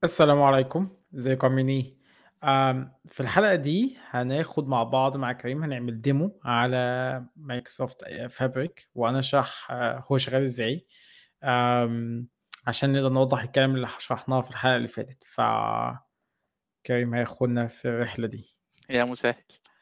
السلام عليكم، ازيكم عاملين إيه؟ آمم، في الحلقة دي هناخد مع بعض مع كريم هنعمل demo على Microsoft آآ Fabric وهنشرح هو شغال إزاي، آمم، عشان نقدر نوضّح الكلام اللي ح شرحناه في الحلقة اللي فاتت، ف كريم هياخدنا في الرحلة دي. يا مسهّل.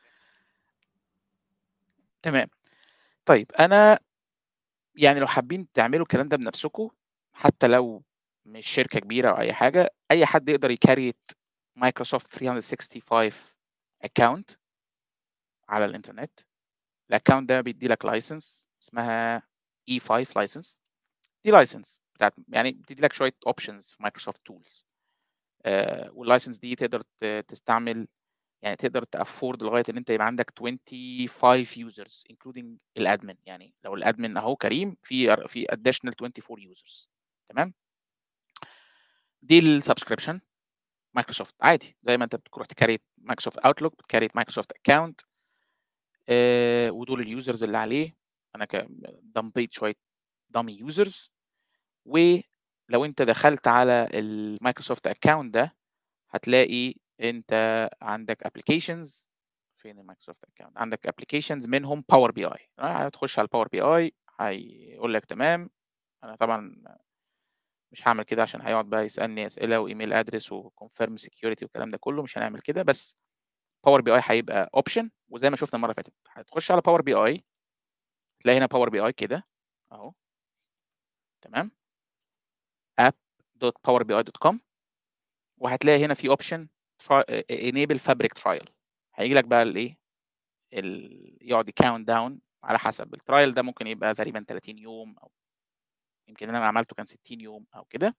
تمام. طيب أنا يعني لو حابين تعملوا الكلام ده بنفسكم، حتى لو مش شركة كبيرة أو أي حاجة، أي حد يقدر يcreate Microsoft 365 account على الإنترنت. الaccount ده بيدّي لك license اسمها E5 license دي license بتاعة يعني بتدّي لك شوية options في Microsoft tools آآ والlicense دي تقدر ت تستعمل يعني تقدر تafford لغاية إن أنت يبقى عندك 25 users including الadmin يعني لو الadmin أهو كريم في ر في additional 24 users تمام؟ دي الsubscription Microsoft عادي زي ما أنت بتروح تcreate Microsoft Outlook بتcreate Microsoft account آآ ودول الusers اللي عليه أنا ك ضمّيت شوية dummy users ولو أنت دخلت على الMicrosoft account ده هتلاقي أنت عندك applications فين الMicrosoft account عندك applications منهم Power BI آآ هتخش على الPower BI هيقول لك تمام، أنا طبعًا مش هاعمل كده عشان هيقعد بقى يسألني أسئلة وemail address وconfirm security والكلام ده كله مش هنعمل كده، بس Power BI هيبقى option وزي ما شُفنا المرّة اللي فاتت هتخش على Power BI تلاقي هنا Power BI كده أهو. تمام؟ app.powerbi.com وهتلاقي هنا في option try enable fabric trial هييجي لك بقى الإيه، ال يقعد يcount down على حسب الtrial ده ممكن يبقى تقريبًا 30 يوم أو يمكن اللي أنا عملته كان 60 يوم أو كده.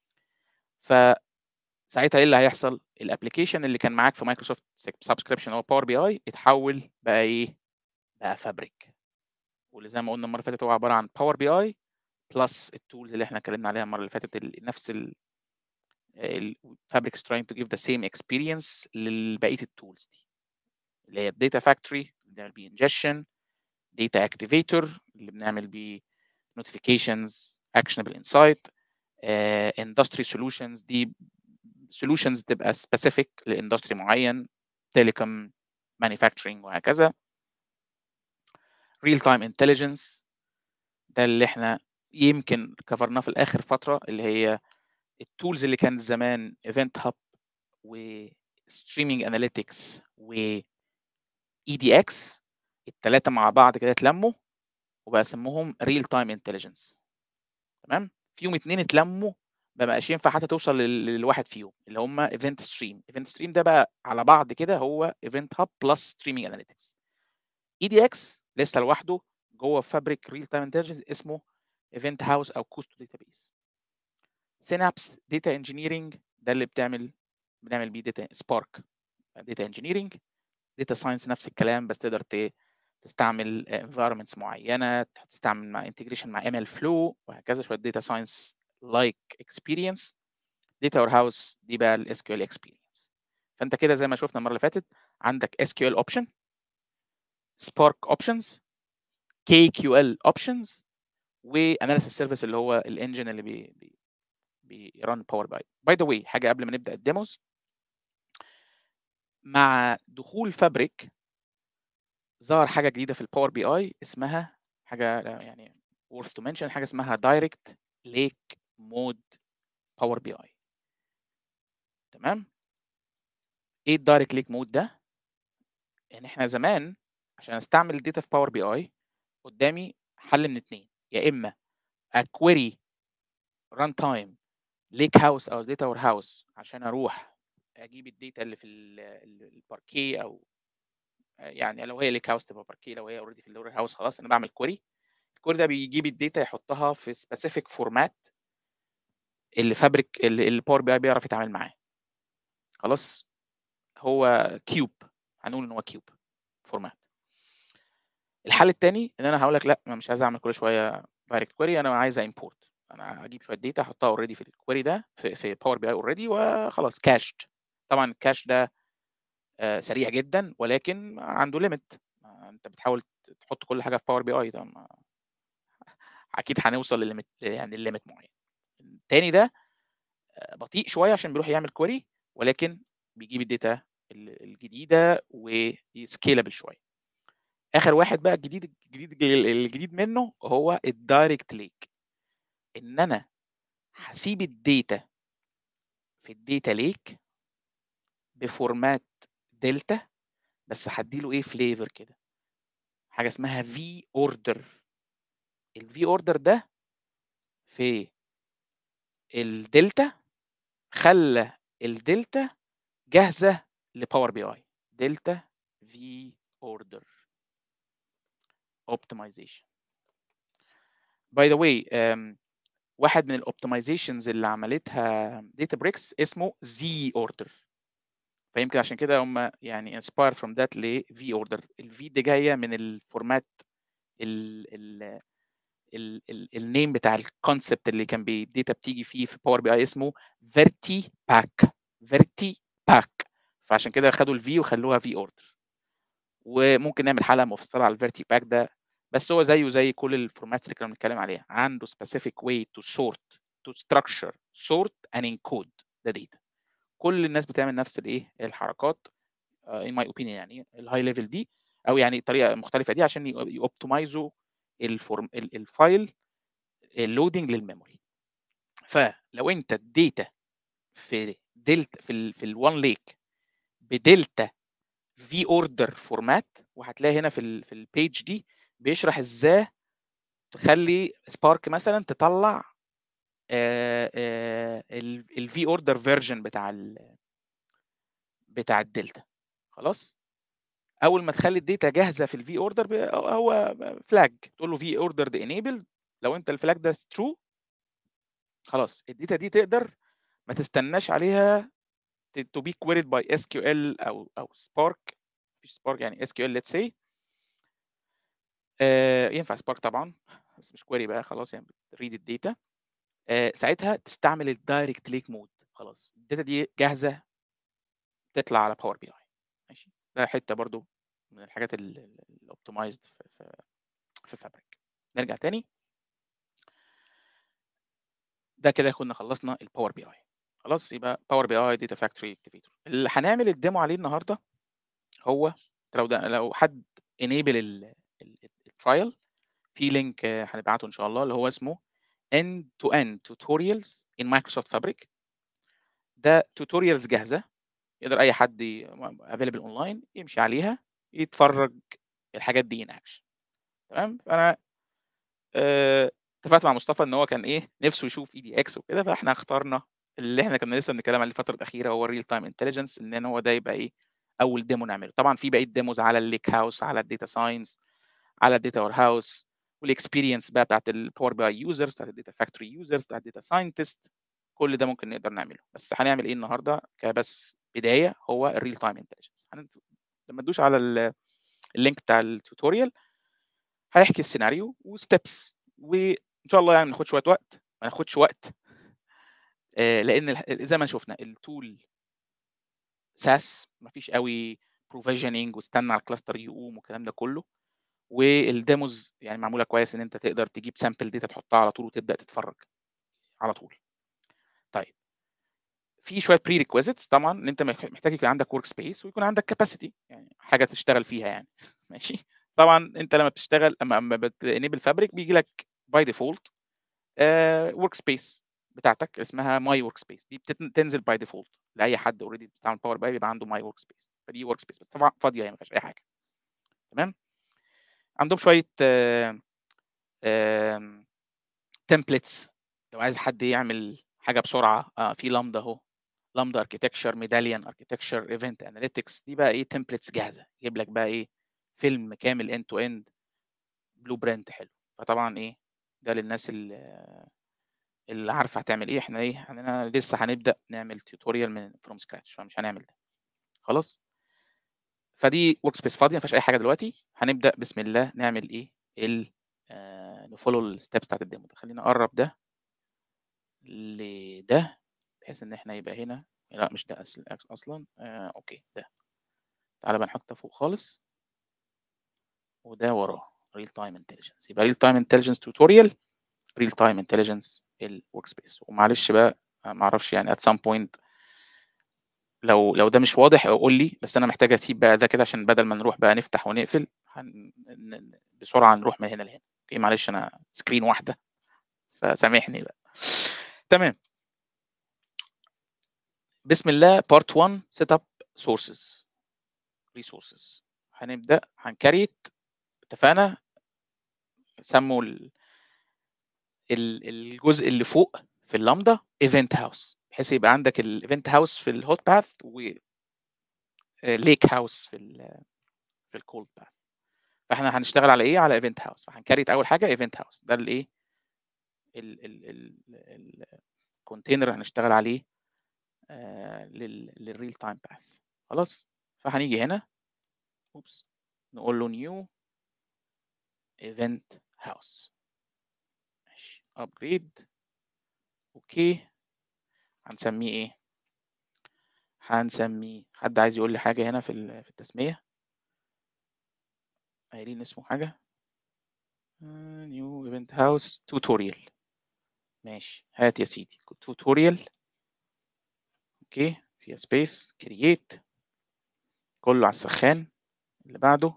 فساعتها إيه اللي هيحصل؟ الapplication اللي كان معاك في Microsoft subscription اللي هو Power BI اتحول بقى إيه، بقى fabric واللي زي ما قُلنا المرّة اللي فاتت هو عبارة عن Power BI plus الtools اللي إحنا اتكلمنا عليها المرّة اللي فاتت ال نفس ال ال fabric is trying to give the same experience لبقية الtools دي اللي هي الdata factory اللي بنعمل بيه ingestion data activator اللي بنعمل بيه notifications actionable insight آآ industry solutions دي solutions تبقى specific لindustry معين telecom manufacturing وهكذا. real time intelligence ده اللي إحنا يمكن كفرناه في الآخر فترة اللي هي الtools اللي كانت زمان event hub وstreaming analytics وEDX ال3 مع بعض كده اتلمّوا وبقى اسمهم real time intelligence تمام؟ فيهم 2 اتلمّوا ما بقاش ينفع حتى توصل لل لواحد فيهم اللي هم event stream event stream ده بقى على بعض كده هو event hub plus streaming analytics. EDX لسه لوحده جوّه fabric real time intelligence اسمه event house أو Custo database. synapse data engineering ده اللي بتعمل بنعمل بيه data spark data engineering data science نفس الكلام بس تقدر ت تستعمل environments معينة تستعمل مع integration مع ML flow وهكذا شوية data science like experience data warehouse دي بقى الSQL experience فأنت كده زي ما شُفنا المرّة اللي فاتت عندك SQL option Spark options KQL options وanalysis service اللي هو الengine اللي بي بي بيrun Power BI. by the way حاجة قبل ما نبدأ الdemos مع دخول fabric ظهر حاجة جديدة في الPower BI اسمها حاجة يعني worth to mention حاجة اسمها direct lake mode Power BI. تمام؟ إيه الdirect lake mode ده؟ إن إحنا زمان عشان أستعمل الdata في Power BI قدامي حل من 2 يا إما أquery runtime lake house أو data warehouse عشان أروح أجيب الdata اللي في ال ال الparquet أو يعني لو هي lake house تبقى parquet لو هي already في الlower house خلاص أنا باعمل query الquery ده بيجيب الdata يحطها في specific format اللي fabric اللي اللي Power BI بيعرف يتعامل معاه. خلاص؟ هو cube هنقول إن هو cube format. الحل التاني إن أنا هاقول لك لأ أنا مش عايز أعمل كل شوية direct query أنا عايز import أنا هاجيب شوية data أحطها already في الquery ده في في Power BI already وخلاص cached طبعًا الcache ده آآ سريع جدًا ولكن عنده limit أنت بتحاول تحط كل حاجة في Power BI طب ما أكيد هنوصل لlimit يعني لlimit معين. التاني ده آآ بطيء شوية عشان بيروح يعمل query ولكن بيجيب الداتا ال الجديدة وscalable شوية. آخر واحد بقى الجديد الجديد الجديد منه هو الdirect lake إن أنا هاسيب الداتا في الdata lake بفورمات دلتا بس هادّي له إيه flavor كده. حاجة اسمها v order الv order ده في الدلتا خلّى الدلتا جاهزة لpower BI دلتا v order optimization. by the way آمم واحد من الoptimizations اللي عملتها Databricks اسمه z order فيمكن عشان كده هم يعني inspired from that لv order الv دي جاية من الفورمات ال ال ال ال الname بتاع الconcept اللي كان بي الداتا بتيجي فيه في power BI اسمه vertipack vertipack فعشان كده خدوا الv وخلوها v order وممكن نعمل حلقة مفصلة على الvertipack ده بس هو زيه زي كل الفورماتس اللي كنا بنتكلم عليها عنده specific way to sort to structure sort and encode the data كل الناس بتعمل نفس الايه الحركات uh, in my opinion يعني الهاي ليفل دي او يعني الطريقه المختلفه دي عشان يوبتمايزوا الفورم الفايل اللودنج للميموري فلو انت الداتا في دلتا في ال في الوان ليك بدلتا في اوردر فورمات وهتلاقي هنا في ال في البيج دي بيشرح ازاي تخلي سبارك مثلا تطلع الفي اوردر فيرجن بتاع ال بتاع الدلتا خلاص اول ما تخلي الداتا جاهزه في الفي اوردر هو فلاج تقول له في اوردر دي انيبل لو انت الفلاج ده ترو خلاص الداتا دي تقدر ما تستناش عليها to be queried by SQL او او سبارك مفيش سبارك يعني SQL let's say آه ينفع سبارك طبعا بس مش كويري بقى خلاص يعني بتريد الداتا آه ساعتها تستعمل الدايركت ليك مود خلاص الداتا دي جاهزه تطلع على باور بي اي ماشي ده حته برضو من الحاجات الاوبتمايزد في في في فابريك نرجع تاني ده كده كنا خلصنا الباور بي اي خلاص يبقى باور بي اي داتا فاكتوري اكتيفيتور اللي هنعمل الديمو عليه النهارده هو لو ده لو حد انيبل الترايل في لينك هنبعته ان شاء الله اللي هو اسمه end to end tutorials in Microsoft Fabric ده توتوريالز جاهزه يقدر اي حد افيلبل اونلاين يمشي عليها يتفرج الحاجات دي ان اكشن تمام فانا اه اتفقت مع مصطفى ان هو كان ايه نفسه يشوف اي دي اكس وكده فاحنا اخترنا اللي احنا كنا لسه بنتكلم عليه الفتره الاخيره هو الريل تايم انتليجنس ان هو ده يبقى ايه اول ديمو نعمله طبعا في بقيه ديموز على الليك هاوس على الداتا ساينس على الداتا وير هاوس والاكسبيرينس بقى بتاعت الباور بي اي يوزرز بتاعت الداتا فاكتوري يوزرز بتاعت الداتا ساينتست كل ده ممكن نقدر نعمله بس هنعمل ايه النهارده كبس بدايه هو الريل تايم انتليجنس لما تدوش على اللينك بتاع التوتوريال هيحكي السيناريو وستبس وان شاء الله يعني ما ناخدش وقت وقت ما ناخدش وقت آه لان زي ما شفنا التول ساس ما فيش قوي بروفيجننج واستنى على الكلاستر يقوم والكلام ده كله والديموز يعني معموله كويس ان انت تقدر تجيب سامبل داتا تحطها على طول وتبدا تتفرج على طول طيب في شويه بري ريكويزيتس طبعا ان انت محتاج يكون عندك ورك سبيس ويكون عندك كاباسيتي يعني حاجه تشتغل فيها يعني ماشي طبعا انت لما بتشتغل اما اما بتنيبل فابريك بيجي لك باي ديفولت ورك سبيس بتاعتك اسمها ماي ورك سبيس دي بتنزل باي ديفولت لاي حد اوريدي بيستعمل باور باي بيبقى عنده ماي ورك سبيس فدي ورك سبيس بس طبعا فاضيه يعني ما فيهاش اي حاجه تمام عندهم شويه تمبلتس لو عايز حد يعمل حاجه بسرعه آه في لامدا اهو لامدا اركيتكشر ميداليان اركيتكشر ايفنت اناليتكس دي بقى ايه تمبلتس جاهزه يجيب لك بقى ايه فيلم كامل اند تو اند بلو برنت حلو فطبعا ايه ده للناس اللي اللي عارفه هتعمل ايه احنا ايه احنا لسه هنبدا نعمل توتوريال من فروم سكراتش فمش هنعمل ده خلاص فدي ورك سبيس فاضيه ما فيهاش اي حاجه دلوقتي هنبدا بسم الله نعمل ايه ال آه نفولو الستبس بتاعت الديمو ده خلينا اقرب ده لده بحيث ان احنا يبقى هنا لا مش ده اصلا آه اوكي ده تعالى بقى نحط ده فوق خالص وده وراه ريل تايم انتليجنس يبقى ريل تايم انتليجنس توتوريال ريل تايم انتليجنس الورك سبيس ومعلش بقى ما اعرفش يعني at some point لو لو ده مش واضح قول لي بس انا محتاج اسيب بقى ده كده عشان بدل ما نروح بقى نفتح ونقفل هن... ن- بسرعه نروح من هنا لهنا اوكي معلش انا سكرين واحده فسامحني بقى تمام بسم الله بارت 1 سيت اب سورسز ريسورسز هنبدا هنكريت اتفقنا سموا ال... ال- الجزء اللي فوق في اللامدا ايفنت هاوس بحيث يبقى عندك الايفنت هاوس في الهوت باث و ليك هاوس في ال في الكولد باث فاحنا هنشتغل على ايه على ايفنت هاوس فهنكريت اول حاجه ايفنت هاوس ده الايه الكونتينر هنشتغل عليه للريل تايم باث خلاص فهنيجي هنا اوبس نقول له نيو ايفنت هاوس ماشي ابجريد اوكي هنسميه ايه هنسميه حد عايز يقول لي حاجه هنا في ال- في التسميه قايلين اسمه حاجه نيو ايفنت هاوس توتوريال ماشي هات يا سيدي توتوريال اوكي فيها سبيس كرييت كله على السخان اللي بعده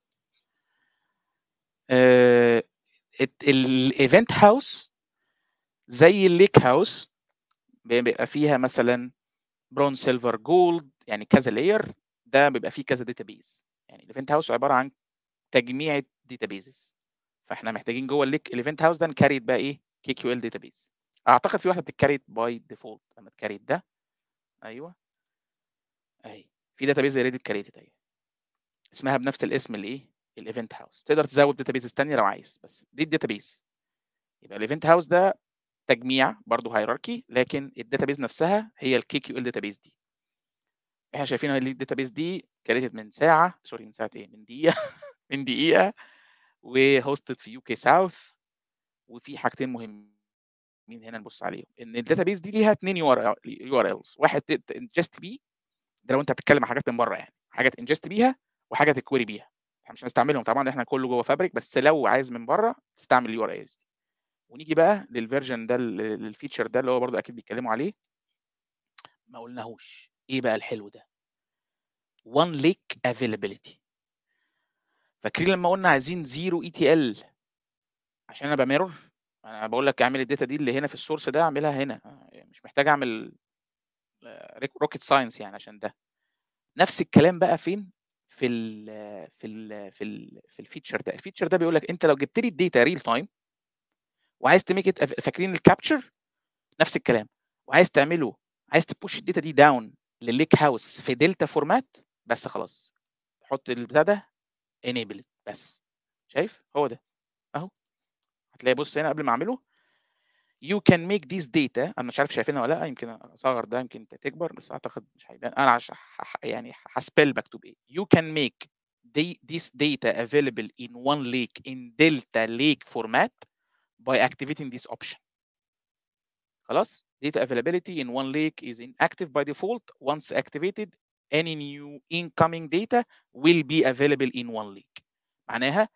الايفنت هاوس زي الليك هاوس بيبقى فيها مثلا برون سيلفر جولد يعني كذا لاير ده بيبقى فيه كذا داتابيز يعني الايفنت هاوس عباره عن تجميع داتابيزز فاحنا محتاجين جوه الليك الايفنت هاوس ده نكريت بقى ايه كي كيو ال داتابيز اعتقد في واحده بتتكريت باي ديفولت لما تكريت ده ايوه اهي في داتابيز اوريدي اتكريتت اهي اسمها بنفس الاسم الايه الايفنت هاوس تقدر تزود داتابيز ثانيه لو عايز بس دي الداتابيز يبقى الايفنت هاوس ده تجميع برضه هيراركي لكن الداتابيز نفسها هي الكي كيو ال داتابيز دي احنا شايفين ان الداتابيز دي كريتت من ساعه سوري من ساعه ايه من دقيقه من دقيقه وهوستد في يو كي ساوث وفي حاجتين مهمين هنا نبص عليهم ان الداتابيز دي ليها اثنين يو ار الز واحد انجست بيه ده لو انت هتتكلم عن حاجات من بره يعني حاجه انجست بيها وحاجه تكويري بيها احنا مش هنستعملهم طبعا احنا كله جوه فابريك بس لو عايز من بره تستعمل اليو ار الز دي ونيجي بقى للفيرجن ده للفيتشر ده اللي هو برضه اكيد بيتكلموا عليه ما قلناهوش ايه بقى الحلو ده one lake availability فاكرين لما قلنا عايزين زيرو اي تي ال عشان انا بميرور انا بقول لك اعمل الداتا دي اللي هنا في السورس ده اعملها هنا مش محتاج اعمل روكيت ساينس يعني عشان ده نفس الكلام بقى فين في ال في ال في ال في الفيتشر ده الفيتشر ده بيقول لك انت لو جبت لي الداتا ريل تايم وعايز تميك فاكرين الكابتشر نفس الكلام وعايز تعمله عايز تبوش الداتا دي داون للليك هاوس في دلتا فورمات بس خلاص حط البتاع ده enable it بس شايف هو ده اهو هتلاقي بص هنا قبل ما اعمله you can make this data انا مش عارف شايفينها ولا لا يمكن اصغر ده يمكن انت تكبر بس اعتقد مش هيبان انا عش... يعني هسبل مكتوب ايه you can make this data available in one lake in delta lake format by activating this option خلاص data availability in one lake is inactive by default once activated any new incoming data will be available in one lake معناها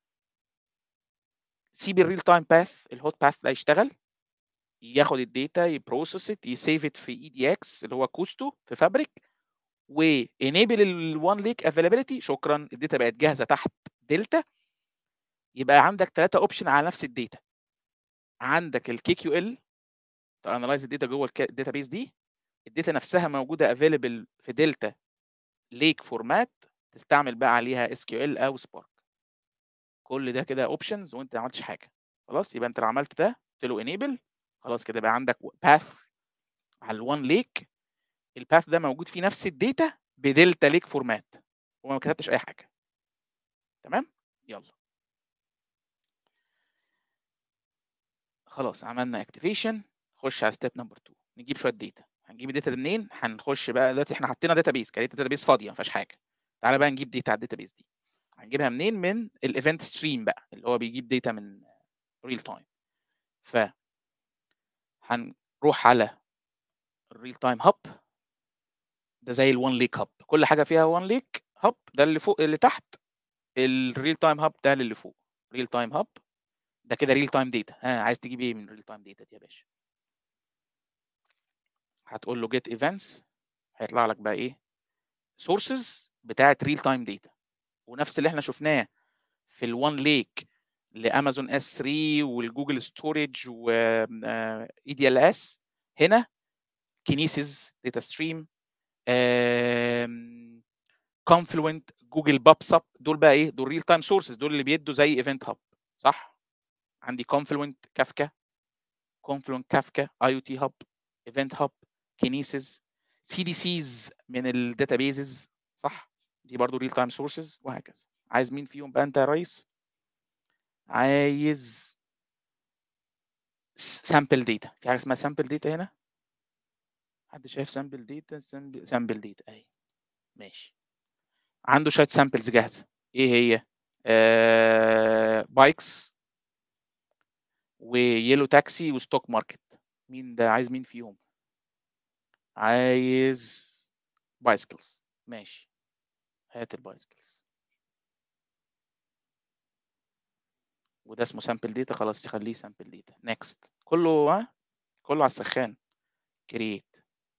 سيب الريل تايم باث الهوت باث ده يشتغل ياخد الداتا يبروسس ات يسيف ات في اي دي اكس اللي هو كوستو في فابريك وانيبل الوان ليك افيلابيلتي شكرا الداتا بقت جاهزه تحت دلتا يبقى عندك ثلاثه اوبشن على نفس الداتا عندك الكي كيو ال تانلايز الداتا جوه الداتا بيس دي الداتا نفسها موجوده افيلبل في دلتا ليك فورمات تستعمل بقى عليها اس كيو ال او سبارك كل ده كده اوبشنز وانت ما عملتش حاجه خلاص يبقى انت لو عملت ده قلت له انيبل خلاص كده بقى عندك باث على الوان ليك الباث ده موجود فيه نفس الداتا بدلتا ليك فورمات وما كتبتش اي حاجه تمام يلا خلاص عملنا اكتيفيشن خش على ستيب نمبر 2 نجيب شويه داتا هنجيب الداتا دي منين هنخش بقى دلوقتي احنا حطينا داتا بيس كانت داتا بيس فاضيه ما فيهاش حاجه تعالى بقى نجيب داتا على الداتا بيس دي هنجيبها منين من الايفنت ستريم بقى اللي هو بيجيب داتا من ريل تايم ف هنروح على الريل تايم هاب ده زي الوان ليك هاب كل حاجه فيها وان ليك هاب ده اللي فوق اللي تحت الريل تايم هاب ده اللي فوق ريل تايم هاب ده كده ريل تايم داتا ها عايز تجيب ايه من ريل تايم داتا دي يا باشا هتقول له get events هيطلع لك بقى ايه sources بتاعه real time data ونفس اللي احنا شفناه في الوان ليك لامازون اس 3 والجوجل ستورج و اي دي ال اس هنا كينيسيس داتا ستريم كونفلوينت جوجل بابس اب دول بقى ايه دول ريل تايم سورسز دول اللي بيدوا زي ايفنت هاب صح عندي كونفلوينت كافكا كونفلوينت كافكا اي او تي هاب ايفنت هاب كينيسيس سي دي سيز من الداتابيزز صح دي برضو ريل تايم سورسز وهكذا عايز مين فيهم بقى انت يا ريس عايز سامبل داتا في حاجه اسمها سامبل داتا هنا حد شايف سامبل داتا سامبل داتا اهي ماشي عنده شويه سامبلز جاهزه ايه هي آه بايكس ويلو تاكسي وستوك ماركت مين ده عايز مين فيهم عايز بايسكلز ماشي هات البايسكلز وده اسمه سامبل داتا خلاص تخليه سامبل داتا نيكست كله ها كله على السخان كرييت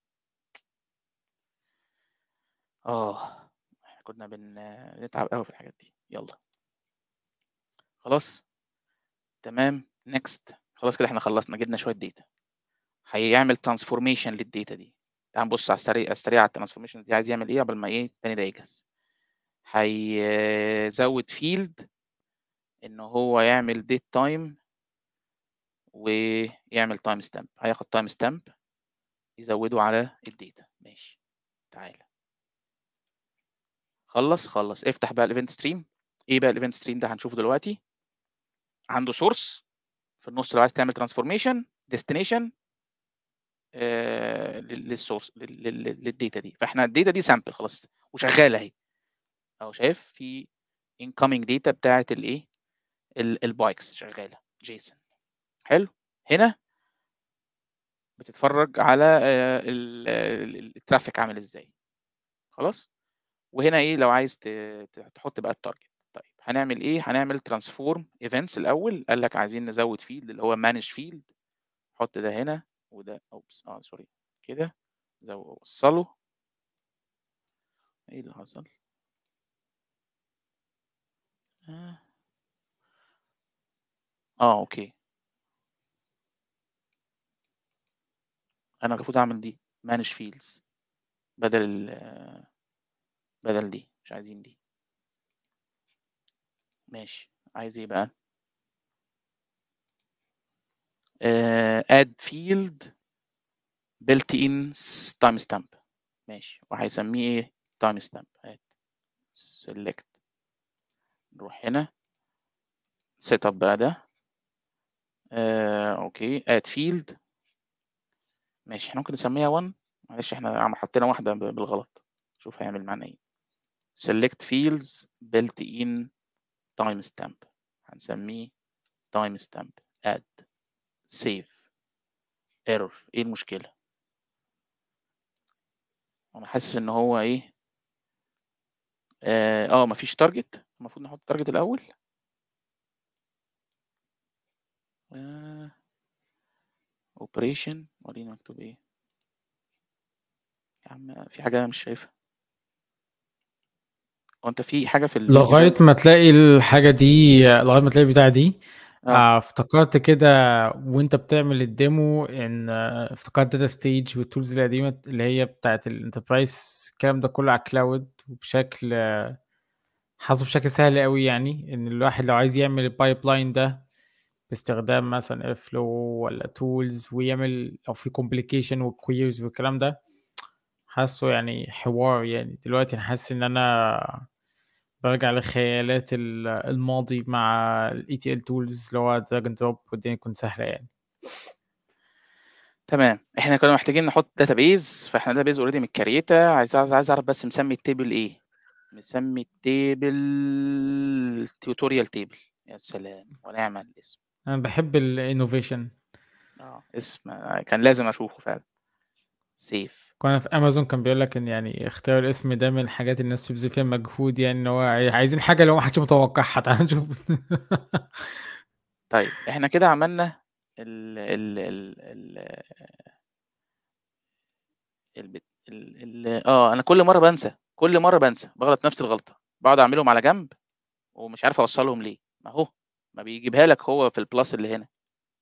اه احنا كنا بنتعب قوي في الحاجات دي يلا خلاص تمام نيكست خلاص كده احنا خلصنا جبنا شويه داتا هيعمل ترانسفورميشن للداتا دي تعال نبص على السريع السريع على الترانسفورميشن دي عايز يعمل ايه قبل ما ايه التاني ده يجهز هيزود فيلد ان هو يعمل ديت تايم ويعمل تايم ستامب هياخد تايم ستامب يزوده على الداتا ماشي تعالى خلص خلص افتح بقى الايفنت ستريم ايه بقى الايفنت ستريم ده هنشوفه دلوقتي عنده سورس في النص لو عايز تعمل ترانسفورميشن ديستنيشن للسورس للداتا دي فاحنا الداتا دي سامبل خلاص وشغاله اهي اهو شايف في incoming data بتاعت الايه البايكس شغاله جيسون حلو هنا بتتفرج على الترافيك عامل ازاي خلاص وهنا ايه لو عايز تحط بقى التارجت طيب هنعمل ايه هنعمل ترانسفورم ايفنتس الاول قال لك عايزين نزود فيلد اللي هو مانج فيلد حط ده هنا وده اوبس اه سوري كده وصله ايه اللي حصل اه, آه اوكي انا المفروض اعمل دي مانج فيلدز بدل بدل دي مش عايزين دي ماشي عايز ايه بقى uh, add field built in time stamp ماشي وهيسميه ايه time stamp هات select نروح هنا set up بقى ده uh, اوكي add field ماشي احنا ممكن نسميها 1 معلش احنا عم حطينا واحدة بالغلط شوف هيعمل معانا ايه select fields built in timestamp هنسميه timestamp add save error ايه المشكلة انا حاسس ان هو ايه اه, آه مفيش تارجت المفروض نحط تارجت الاول آه. operation ورينا مكتوب ايه يا عم في حاجة انا مش شايفها هو انت في حاجه في لغايه ما تلاقي الحاجه دي لغايه ما تلاقي البتاعه دي آه. آه، افتكرت كده وانت بتعمل الديمو ان آه، افتكرت داتا ستيج والتولز القديمه اللي هي بتاعت الانتربرايز الكلام ده كله على الكلاود وبشكل حاسه بشكل سهل قوي يعني ان الواحد لو عايز يعمل البايب لاين ده باستخدام مثلا اير فلو ولا تولز ويعمل لو في كومبليكيشن وكويرز والكلام ده حاسه يعني حوار يعني دلوقتي انا حاسس ان انا برجع لخيالات الماضي مع الاي تي ال تولز اللي هو دراج اند دروب والدنيا تكون سهله يعني تمام احنا كنا محتاجين نحط داتابيز فاحنا داتابيز اوريدي متكريته عايز عايز اعرف بس مسمي التيبل ايه مسمي التيبل تيوتوريال تيبل يا سلام ونعم الاسم انا بحب الانوفيشن اه اسم كان لازم اشوفه فعلا سيف كنا في امازون كان بيقول لك ان يعني اختيار الاسم ده من الحاجات الناس تبذل فيها مجهود يعني ان هو عايزين حاجه اللي هو ما حدش متوقعها تعال نشوف طيب احنا كده عملنا ال ال ال ال البت ال ال آه، أنا كل مرّة بانسى، كل مرّة بانسى، باغلط نفس الغلطة، باقعد أعملهم على جنب ومش عارف أوصّلهم ليه، ما أهو، ما بيجيبها لك هو في الplus اللي هنا.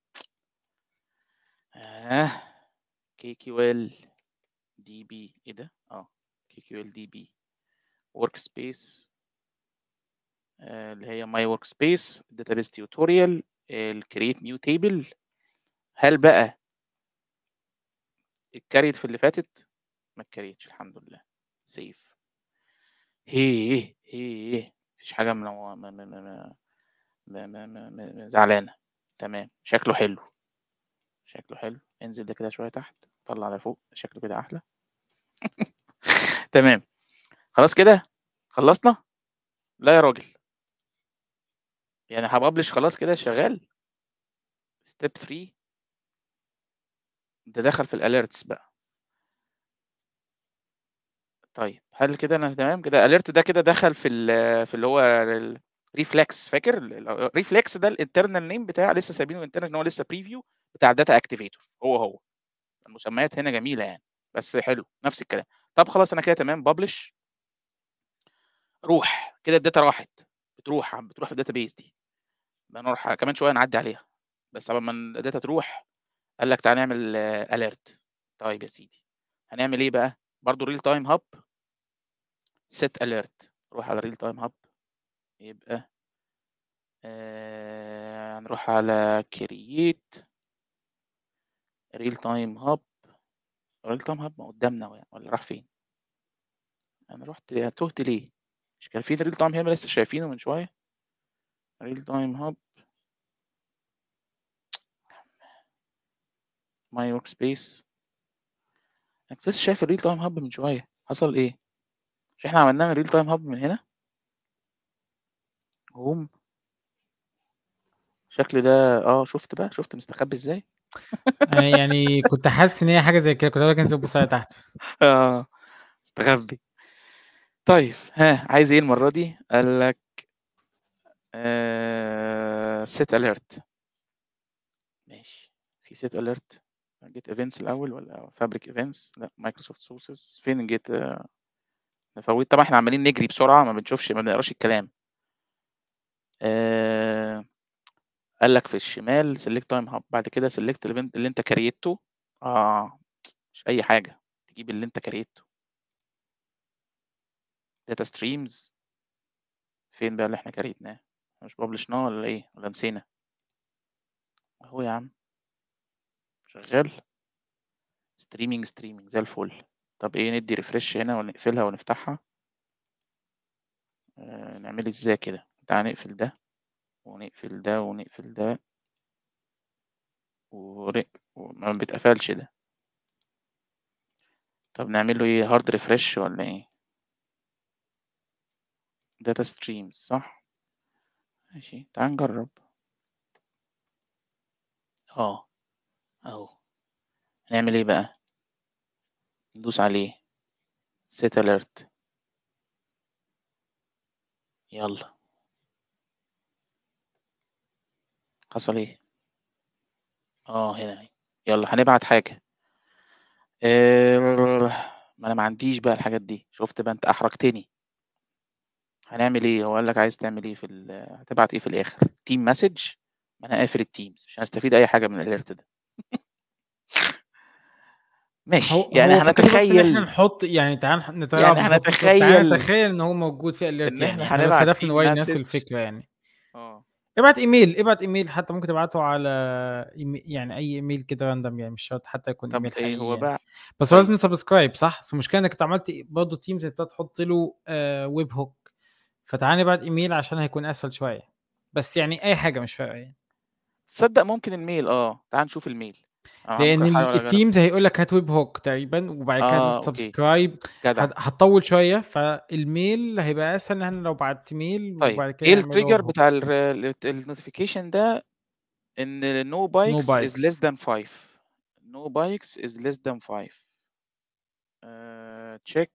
آه، KQL DB إيه ده؟ آه، KQL DB workspace آآ اللي هي my workspace database tutorial الcreate new table هل بقى اتكريت في اللي فاتت؟ ما اتكريتش الحمد لله save هيه، هيه، ما فيش حاجة منو م م م م م م م زعلانة، تمام، شكله حلو. شكله حلو، انزل ده كده شوية تحت، طلّع ده فوق، شكله كده أحلى. تمام، خلاص كده؟ خلّصنا؟ لا يا راجل. يعني هpublish خلاص كده شغال؟ step 3 ده دخل في الalerts بقى. طيب، هل كده أنا تمام؟ كده alert ده كده دخل في ال في اللي هو ال reflex فاكر؟ ال ال reflex ده الinternal name بتاع لسه سايبينه internal إن هو لسه preview بتاع الdata activator هو، هو. المسميات هنا جميلة يعني، بس حلو، نفس الكلام. طب خلاص أنا كده تمام publish. روح، كده الdata راحت، بتروح عم بتروح في الdatabase دي. بنروح كمان شوية نعدّي عليها، بس عقبال ما الdata تروح، قال لك تعالَ نعمل alert. طيب يا سيدي، هنعمل إيه بقى؟ برضه real time hub set alert روح على real time hub يبقى آآ هنروح على create real time hub real time hub ما قدّامنا والّا راح فين؟ أنا رُحت تُهت ليه؟ مش كان في real time هنا لسه شايفينه من شوية؟ real time hub my workspace أنا كنت لسه شايف الreal time hub من شوية، حصل إيه؟ مش إحنا عملناها real time hub من هنا؟ home شكل ده آه، شُفت بقى، شُفت مستخبي إزاي؟ أنا يعني كنت حاسس إن هي حاجة زي كده، كنت هاقول لك انزل بُص عليها تحت. آه، مستخبي. طيب، ها، عايز إيه المرّة دي؟ قال لك آآ set alert. ماشي، في set alert get events الأول والّا fabric events؟ لأ microsoft sources فين get نفوّت طبعًا إحنا عمّالين نجري بسرعة ما بنشوفش ما بنقراش الكلام. آآ قال لك في الشمال select time hub بعد كده select الevent اللي أنت كريتّه آه، مش أي حاجة، تجيب اللي أنت كريتّه. data streams فين بقى اللي إحنا كريتناه؟ مش publishnاه والّا إيه والّا نسينا؟ أهو يا عم. شغّال؟ streaming، streaming زي الفل. طب إيه ندّي refresh هنا ونقفلها ونفتحها؟ آآ نعمل إزاي كده؟ تعالَ نقفل ده، ونقفل ده، ونقفل ده. ور وما بيتقفلش ده. طب نعمل له إيه hard refresh والّا إيه؟ data streams صح؟ ماشي، تعالَ نجرّب. آه، أهو. هنعمل إيه بقى؟ ندوس عليه set alert. يالّا. حصل إيه؟ آه، هنا أهي. يالّا هنبعت حاجة. آآ ما أنا ما عنديش بقى الحاجات دي، شُفت بقى أنت أحرجتني. هنعمل إيه؟ هو قال لك عايز تعمل إيه في ال هتبعت إيه في الآخر؟ team message؟ ما أنا قافل الteams مش هنستفيد أي حاجة من الalert ده. ماشي، هو يعني هو فكرته بس إن إحنا هنتخيّل نحط يعني تعالَ نح نت آه يعني بالضبط، بالضبط. تعالَ هنتخيّل نتخيّل إن هو موجود في alert إن يعني، إحنا إحنا بس هنبعت هدفنا إن هو team ينسّ message الفكرة يعني. آه. ابعت إيميل، ابعت إيميل حتى ممكن تبعته على إيم يعني أي إيميل كده random يعني مش شرط حتى يكون طب إيميل إيه حقيقي هو يعني. بقى بس هو طيب. لازم subscribe صح؟ بس المشكلة إنك أنت عملت برضه teams أنت تحط له آآ web hook فتعالَ نبعت إيميل عشان هيكون أسهل شوية. بس يعني أي حاجة مش فارقة يعني. تصدق ممكن الmail آه، تعالَ نشوف الmail. أنا ممكن لإن ال أحاول أجرّب. الteams هيقول لك هات web hook تقريبًا وبعد كده آه، هتدوس أوكي. subscribe جدع. هت هتطوّل شوية، فالmail هيبقى أسهل إن أنا لو بعتّ mail طيب، وبعد كده إيه نعمل له الtrigger web hook. بتاع الر الت الnotification ده إن no No bikes is less bikes. than 5 no bikes is less than 5 آآ check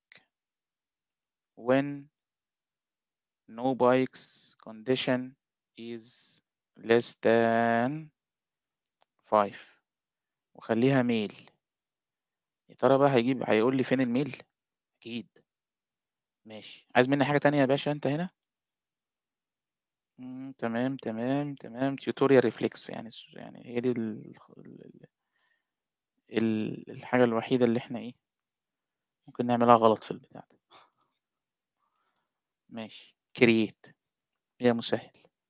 when no bikes condition is less than 5 وخلّيها mail. يا ترى بقى هيجيب هيقول لي فين الميل اكيد ماشي عايز مني حاجه تانية يا باشا انت هنا مم، تمام تمام تمام tutorial reflex يعني يعني هي دي ال... ال... ال- الحاجة الوحيدة اللي احنا ايه ممكن نعملها غلط في البتاع ده ماشي create يا مسهل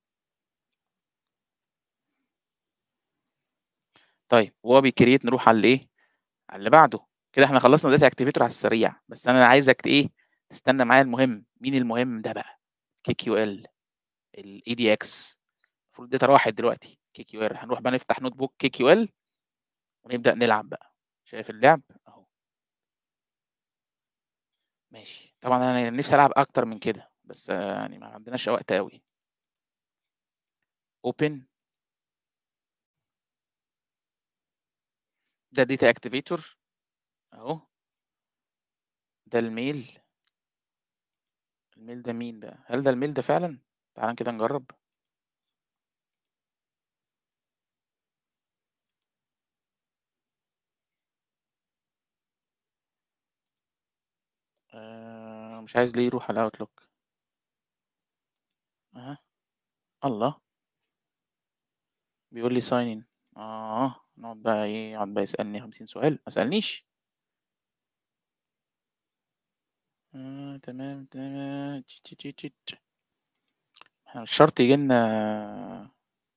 طيب وهو بيكريت نروح على الايه على اللي بعده كده احنا خلصنا دلوقتي اكتيفيتور على السريع بس انا عايزك ايه تستنى معايا المهم مين المهم ده بقى كي كيو ال الاي دي اكس المفروض الداتا راحت دلوقتي كي كيو ال هنروح بقى نفتح نوت بوك كي كيو ال ونبدا نلعب بقى شايف اللعب اهو ماشي طبعا انا نفسي العب اكتر من كده بس آه، يعني ما عندناش وقت قوي اوبن ده داتا اكتيفيتور اهو ده الميل الميل ده مين ده هل ده الميل ده فعلا تعال كده نجرب آه مش عايز ليه يروح على الاوتلوك اها الله بيقول لي ساين ان اه نقعد بقى ايه يقعد بقى يسالني 50 سؤال ما سالنيش آه تمام تمام تش- تش- تش- تش- تش. احنا مش شرط يجي لنا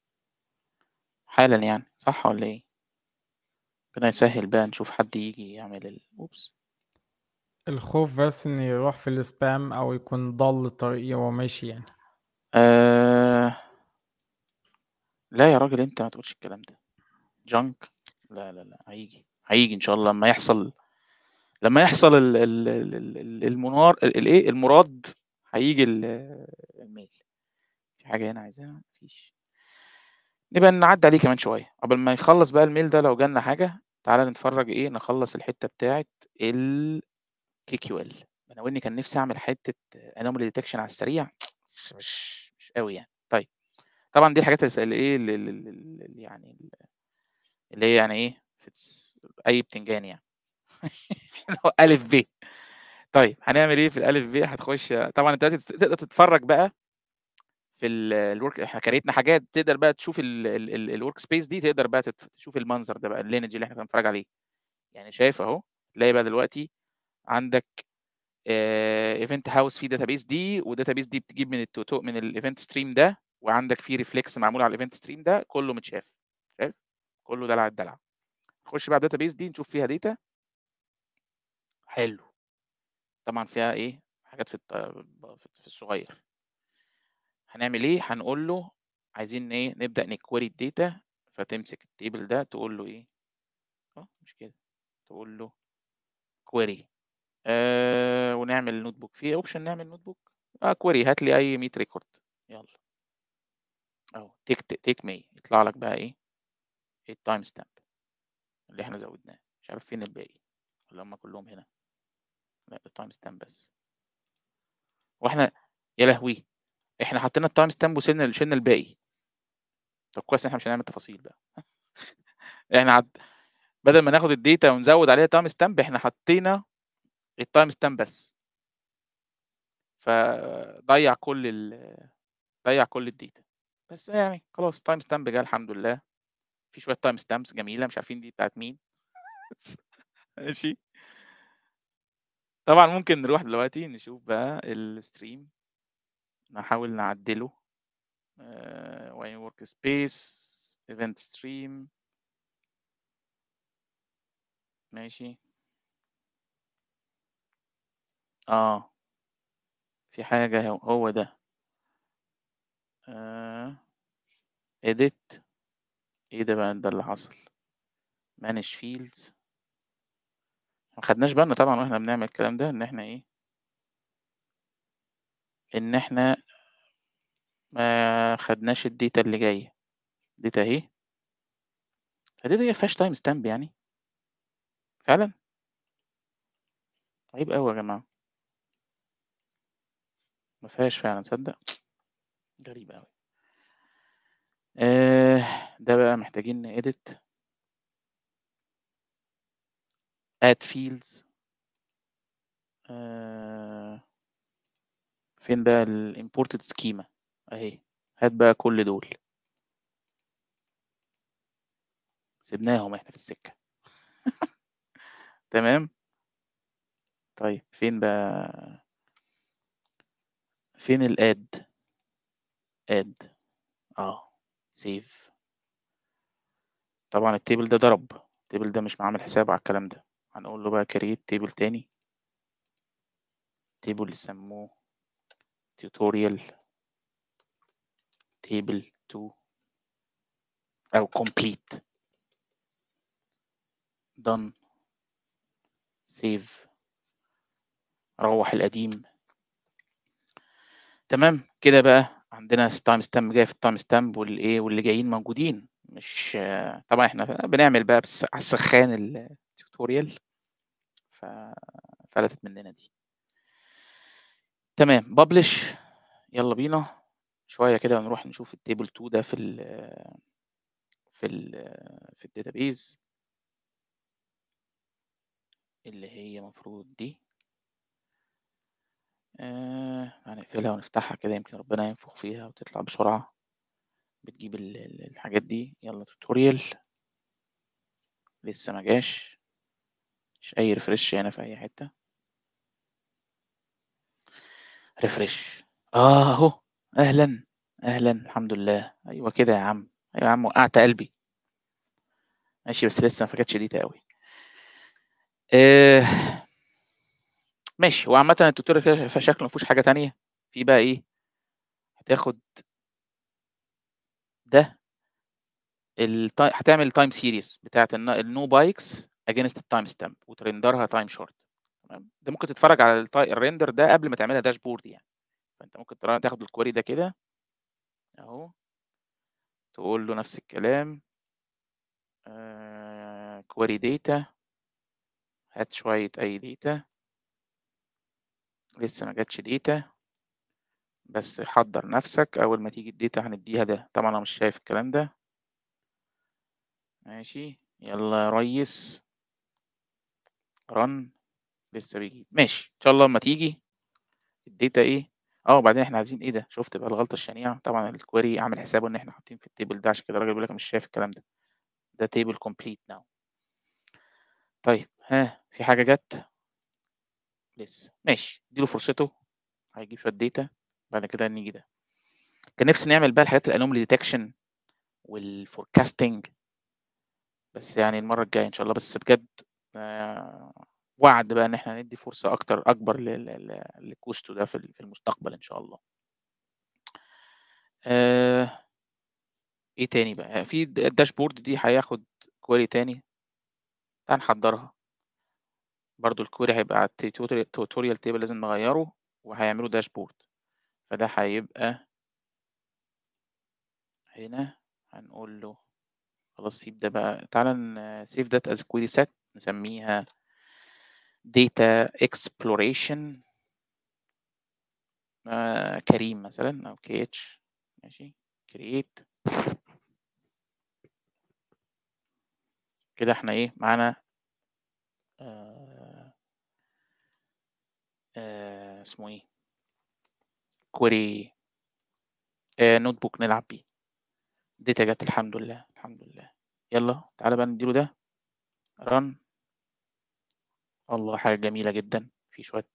حالا يعني صح ولا ايه ربنا يسهل بقى نشوف حد يجي يعمل ال... اوبس الخوف بس إن يروح في السبام أو يكون ضل الطريق وهو ماشي يعني آه... لا يا راجل انت ما تقولش الكلام ده جانك لا لا لا هيجي هيجي ان شاء الله لما يحصل لما يحصل ال... ال... ال... ال- المنار الايه المراد هيجي ال- الميل في حاجه هنا عايزاها مفيش نبقى نعدي عليه كمان شويه قبل ما يخلص بقى الميل ده لو جالنا حاجه تعالى نتفرج ايه نخلص الحته بتاعه ال كي كيو ال انا واني كان نفسي اعمل حته انومالي ديتكشن على السريع بس مش مش قوي يعني طيب طبعا دي الحاجات اللي ايه اللي اللي- اللي يعني اللي هي يعني ايه في الس- اي بتنجان يعني لو الف ب طيب هنعمل ايه في الالف ب هتخش طبعا انت دلوقتي تقدر تتفرج بقى في الورك احنا كريتنا حاجات تقدر بقى تشوف الورك سبيس دي تقدر بقى تت- تشوف المنظر ده بقى اللينج اللي احنا كنا بنتفرج عليه يعني شايف اهو تلاقي بقى دلوقتي عندك ايفنت هاوس فيه داتابيس دي والداتابيس دي بتجيب من التوتو من الايفنت ستريم ده وعندك فيه ريفلكس معمول على الايفنت ستريم ده كله متشاف شايف كله دلع الدلع نخش بقى الداتابيس دي نشوف فيها داتا حلو طبعا فيها ايه حاجات في الط- في الصغير هنعمل ايه هنقول له عايزين ايه نبدا نكويري الداتا فتمسك التيبل ده تقول له ايه اه مش كده تقول له كويري آه ونعمل نوت بوك في اوبشن نعمل نوت بوك اه كويري هات لي اي 100 ريكورد يلا اهو تيك تيك 100 يطلع لك بقى ايه التايم ستامب اللي احنا زودناه مش عارف فين الباقي ولا هم كلهم هنا لا التايم ستامب بس واحنا يا لهوي احنا حطينا التايم ستامب وشلنا شلنا الباقي طب كويس إن احنا مش هنعمل تفاصيل بقى احنا عد... بدل ما ناخد الداتا ونزود عليها تايم ستامب احنا حطينا التايم ستامب بس فضيع كل ال... ضيع كل الداتا بس يعني خلاص تايم ستامب جه الحمد لله في شويه تايم ستامبس جميله مش عارفين دي بتاعت مين ماشي طبعا ممكن نروح دلوقتي نشوف بقى الستريم نحاول نعدله وين ورك سبيس ايفنت ستريم ماشي اه في حاجة هو, هو ده آه. edit ايه ده بقى ده اللي حصل manage fields ما خدناش بالنا طبعا واحنا بنعمل الكلام ده ان احنا ايه ان احنا ما خدناش الداتا اللي جايه الداتا اهي الداتا دي ما فيهاش تايم ستامب يعني فعلا عيب قوي يا جماعه ما فيهاش فعلا صدق غريب قوي آه ده بقى محتاجين نedit add fields آه فين بقى ال imported schema اهي هات بقى كل دول سيبناهم احنا في السكة تمام طيب فين بقى فين الاد اد اه سيف طبعا التيبل ده ضرب التيبل ده مش معامل حساب على الكلام ده هنقول له بقى كريت تيبل تاني تيبل يسموه tutorial table 2 او complete done save روح القديم تمام كده بقى عندنا تايم ستامب جاي في التايم ستامب والايه واللي جايين موجودين مش طبعا احنا بنعمل بقى بس على السخان التوتوريال ففلتت مننا دي تمام ببلش يلا بينا شويه كده ونروح نشوف التيبل 2 ده في ال في ال في الداتابيز اللي هي المفروض دي آه هنقفلها ونفتحها كده يمكن ربنا ينفخ فيها وتطلع بسرعة بتجيب ال- ال- الحاجات دي يلا توتوريال لسه ما جاش مش اي ريفرش هنا في اي حتة ريفرش اه اهو اهلا اهلا الحمد لله ايوه كده يا عم ايوه يا عم وقعت قلبي ماشي بس لسه ما فكتش دي قوي آه ماشي هو عامة التوتوريال كده فشكله ما فيهوش حاجة تانية في بقى ايه هتاخد ده التاي... هتعمل تايم سيريز بتاعت النو بايكس اجينست التايم ستامب وترندرها تايم شورت تمام ده ممكن تتفرج على التاي... الريندر ده قبل ما تعملها داشبورد يعني فانت ممكن ترا- تاخد الكويري ده كده اهو تقول له نفس الكلام كويري داتا هات شوية اي داتا لسه ما جاتش داتا بس حضر نفسك اول ما تيجي الداتا هنديها ده طبعا انا مش شايف الكلام ده ماشي يلا يا ريس رن لسه بيجي ماشي ان شاء الله لما تيجي الداتا ايه اه وبعدين احنا عايزين ايه ده شفت بقى الغلطه الشنيعه طبعا الكويري عامل حسابه ان احنا حاطين في التيبل ده عشان كده الراجل بيقول لك مش شايف الكلام ده ده تيبل كومبليت ناو طيب ها في حاجه جت لسه ماشي اديله فرصته هيجيب شويه داتا بعد كده نيجي ده كان نفسي نعمل بقى الحاجات الانومالي ديتكشن والفوركاستنج بس يعني المره الجايه ان شاء الله بس بجد آه، وعد بقى ان احنا ندي فرصه اكتر اكبر ل- ل- ل- لكوستو ده في في المستقبل ان شاء الله آه، ايه تاني بقى في د- الداشبورد دي هياخد كويري تاني تعال نحضرها برضو الكويري هيبقى على التوتوريال تيبل لازم نغيره وهيعملوا داشبورد فده هيبقى هنا هنقول له خلاص سيب ده بقى تعالى سيف ذات از كويري سيت نسميها data exploration آه كريم مثلا او كي اتش ماشي create كده احنا ايه معانا آه آه اسمه ايه كويري آه نوت بوك نلعب بيه داتا جت الحمد لله الحمد لله يلا تعالى بقى نديله ده رن الله حاجة جميلة جدا في شوية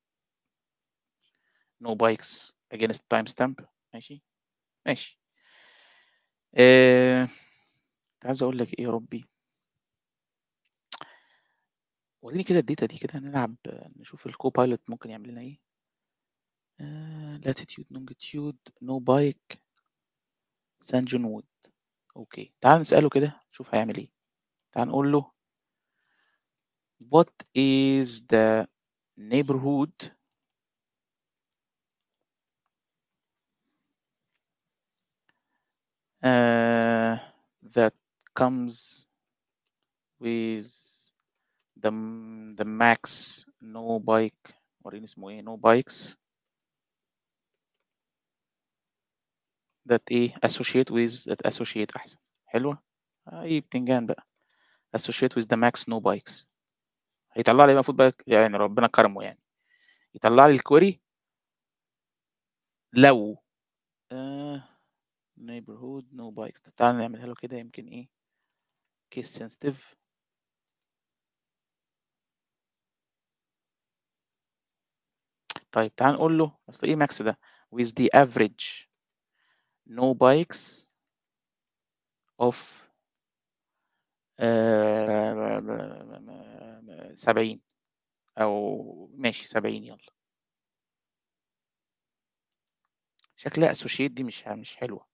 نو بايكس against time stamp ماشي ماشي آه... كنت عايز اقول لك ايه يا ربي وريني كده الداتا دي كده نلعب نشوف الكو بايلوت ممكن يعمل لنا ايه آه... latitude longitude no bike سان جون وود اوكي تعال نسأله كده نشوف هيعمل ايه تعال نقول له what is the neighborhood uh, that comes with the the max no bike وريني اسمه ايه no bikes that ايه associate with that associate احسن حلوة اي بتنجان بقى associate with the max no bikes هيطلع لي المفروض بقى يعني ربنا كرمه يعني يطلع لي الكويري لو آه neighborhood no bikes طب تعالى نعملها له كده يمكن ايه case sensitive طيب تعال نقول له اصل ايه ماكس ده with the average no bikes of سبعين أو ماشي سبعين يلا شكلها اسوشيت دي مش مش حلوة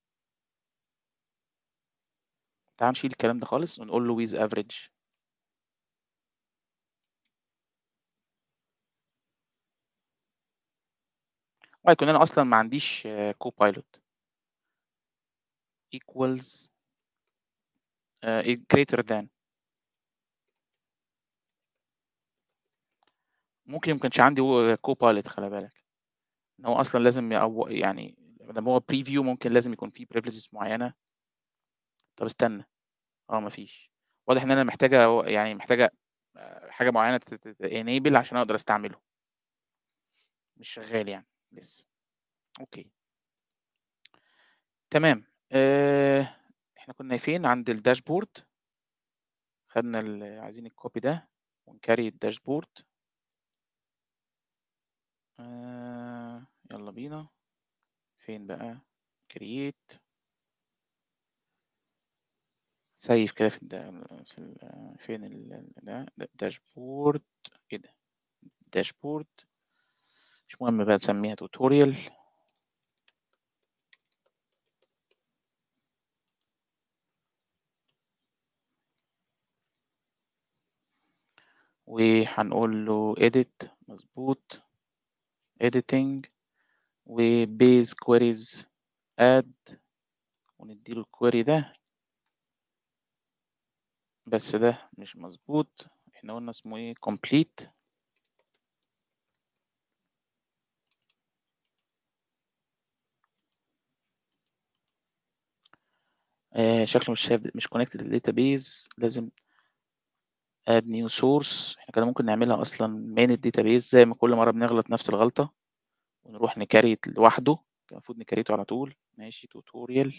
تعال نشيل الكلام ده خالص ونقول له with average ويكون انا اصلا ما عنديش كو بايلوت equals uh, greater than ممكن ما كانش عندي كو بايلوت خلي بالك ان هو اصلا لازم يعو... يعني لما هو بريفيو ممكن لازم يكون فيه بريفليجز معينه طب استنى اه مفيش واضح ان انا محتاجه يعني محتاجه حاجه معينه انيبل عشان اقدر استعمله مش شغال يعني لسه اوكي تمام آه، احنا كنا فين عند الداشبورد خدنا ال- عايزين الكوبي ده ونكري الداشبورد آه، يلا بينا فين بقى كرييت سيف كده في الدا في ال فين ال ده ده داشبورد ايه ده داشبورد مش مهم بقى نسميها توتوريال وهنقول له edit مظبوط editing وبيز queries add ونديله الكويري ده بس ده مش مظبوط احنا قلنا اسمه ايه complete آه شكله مش شايف مش connected للداتابيز لازم add new source احنا كده ممكن نعملها اصلا من الداتابيز زي ما كل مره بنغلط نفس الغلطه ونروح نكريت لوحده كان المفروض نكريته على طول ماشي توتوريال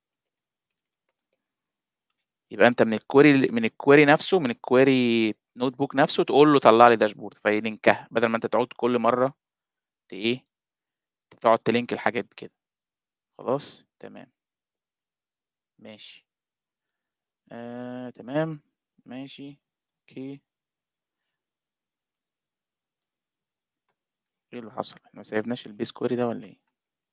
يبقى انت من الكويري من الكويري نفسه من الكويري نوت بوك نفسه تقول له طلع لي داشبورد فيلينكها بدل ما انت تقعد كل مره ت ايه تقعد تلينك الحاجات كده خلاص تمام ماشي آه تمام ماشي اوكي ايه اللي حصل احنا ما سيبناش البيس كويري ده ولا ايه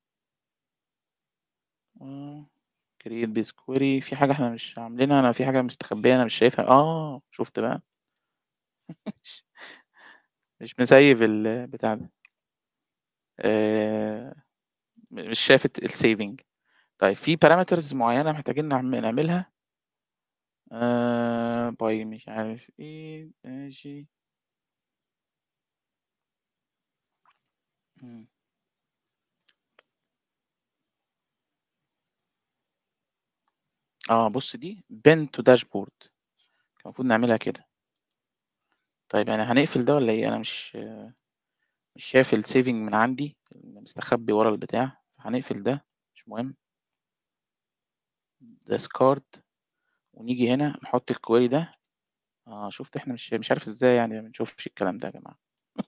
اه كرييت بيس كويري في حاجه احنا مش عاملينها انا في حاجه مستخبيه انا مش شايفها اه شفت بقى مش مسيب البتاع ده آه مش شايف السيفنج طيب في بارامترز معينه محتاجين نعم- نعملها آه باي مش عارف ايه ماشي مم. اه بص دي بين تو داشبورد كان المفروض نعملها كده طيب يعني هنقفل ده ولا ايه انا مش مش شايف السيفنج من عندي مستخبي ورا البتاع هنقفل ده مش مهم ديسكارد ونيجي هنا نحط الكويري ده اه شفت احنا مش مش عارف ازاي يعني ما بنشوفش الكلام ده يا جماعه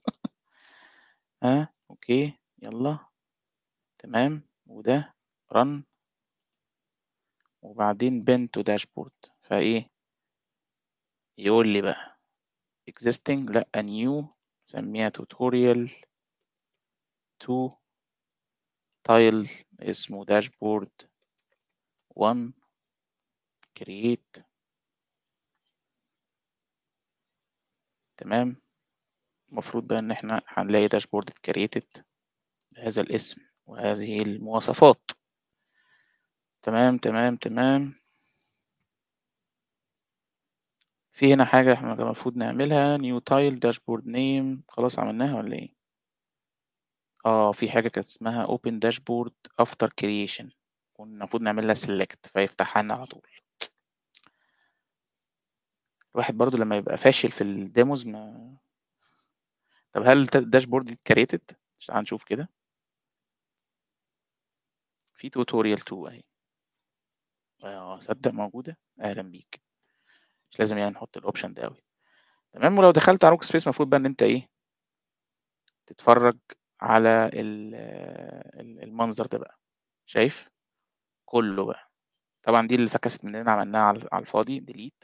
ها اوكي يلا تمام وده رن وبعدين بين تو داشبورد فايه يقول لي بقى existing لا new سميها tutorial to تايل اسمه داشبورد 1 create تمام المفروض بقى ان احنا هنلاقي داشبورد created بهذا الاسم وهذه المواصفات تمام تمام تمام في هنا حاجة احنا كان المفروض نعملها new tile dashboard name خلاص عملناها ولا ايه اه في حاجة كانت اسمها open dashboard after creation كنا المفروض نعملها select فيفتحها لنا على طول الواحد برضو لما يبقى فاشل في الديموز ما طب هل الداشبورد دي اتكريتد تعال نشوف كده في توتوريال 2 اهي اه صدق موجوده اهلا بيك مش لازم يعني نحط الاوبشن ده قوي تمام ولو دخلت على ورك سبيس المفروض بقى ان انت ايه تتفرج على المنظر ده بقى شايف كله بقى طبعا دي اللي فكست مننا عملناها على الفاضي ديليت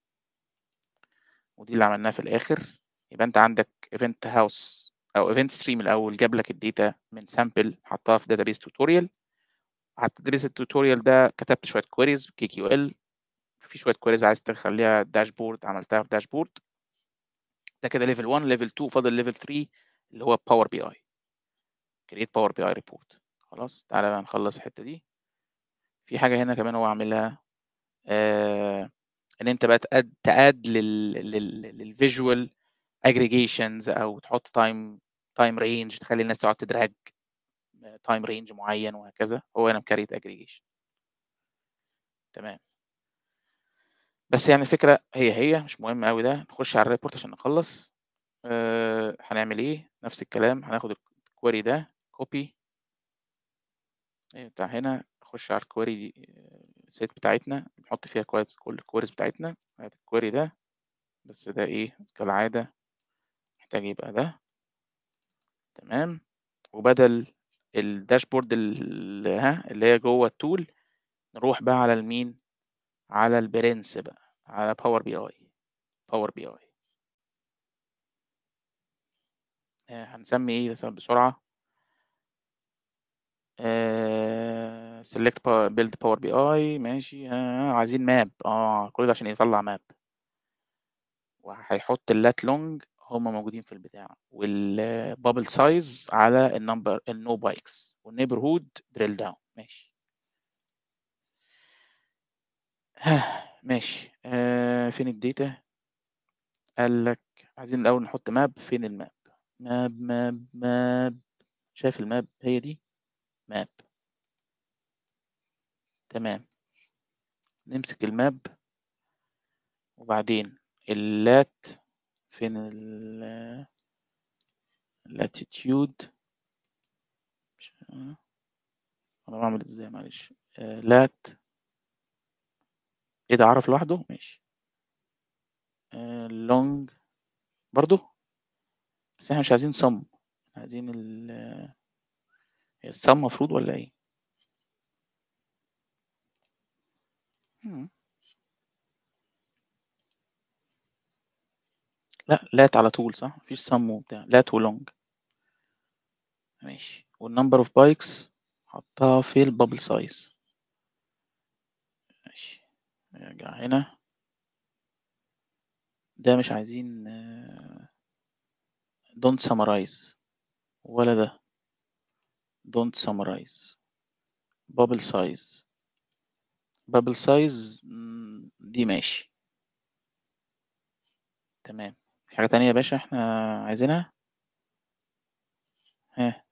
ودي اللي عملناها في الاخر يبقى انت عندك ايفنت هاوس او ايفنت ستريم الاول جاب لك الداتا من سامبل حطها في داتابيس توتوريال هتدرس التوتوريال ده كتبت شويه كويريز كي كيو ال في شويه كويريز عايز تخليها داشبورد عملتها في داشبورد ده كده ليفل 1 ليفل 2 فاضل ليفل 3 اللي هو باور بي اي كريت باور بي اي ريبورت خلاص تعالى بقى نخلص الحته دي في حاجه هنا كمان هو عاملها آه ان انت بقى تقاد تقاد للفيجوال اجريجيشنز او تحط تايم تايم رينج تخلي الناس تقعد تدراج تايم رينج معين وهكذا هو هنا مكريت اجريجيشن تمام بس يعني الفكره هي هي مش مهم قوي ده نخش على الريبورت عشان نخلص أه هنعمل ايه نفس الكلام هناخد الكويري ده كوبي بتاع هنا اخش على الكويري دي السيت بتاعتنا نحط فيها كويس كل الكويريز بتاعتنا هات الكويري ده بس ده ايه كالعاده محتاج يبقى ده تمام وبدل الداشبورد اللي ها اللي هي جوه التول نروح بقى على المين على البرنس بقى على باور بي اي باور بي اي هنسمي ايه بسرعه آه select build power بي اي ماشي آه عايزين ماب اه كل ده عشان يطلع ماب وهيحط اللات لونج هما موجودين في البتاع والبابل سايز على النمبر النو بايكس والنيبرهود دريل داون ماشي ماشي آه فين الداتا قال لك عايزين الاول نحط ماب فين الماب ماب ماب ماب شايف الماب هي دي ماب تمام نمسك الماب وبعدين اللات فين ال لاتيتيود انا بعمل ازاي معلش لات ايه ده عرف لوحده ماشي لونج برضو بس احنا مش عايزين صم عايزين ال الصم مفروض ولا ايه لا لات على طول صح مفيش صم وبتاع لات ولونج ماشي والنمبر اوف بايكس حطها في البابل سايز ماشي نرجع هنا ده مش عايزين don't summarize ولا ده don't summarize bubble size bubble size دي ماشي تمام في حاجة تانية يا باشا احنا عايزينها ها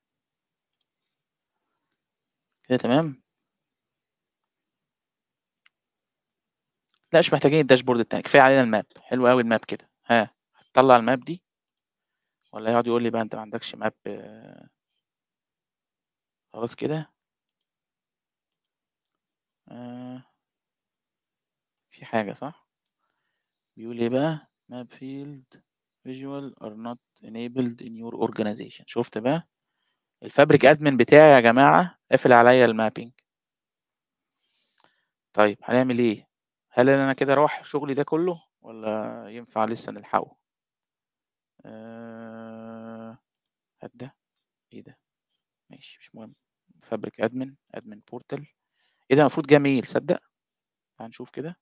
كده تمام لا مش محتاجين الداشبورد التاني كفاية علينا الماب حلو قوي الماب كده ها هتطلع الماب دي ولا يقعد يقول لي بقى انت ما عندكش ماب خلاص كده آه. في حاجة صح بيقول ايه بقى map field visual are not enabled in your organization شفت بقى الفابريك ادمن بتاعي يا جماعة قافل عليا المابينج طيب هنعمل ايه هل انا كده اروح شغلي ده كله ولا ينفع لسه نلحقه أه... هات ده ايه ده ماشي مش مهم فابريك ادمن ادمن بورتال ايه ده المفروض جميل صدق تعال نشوف كده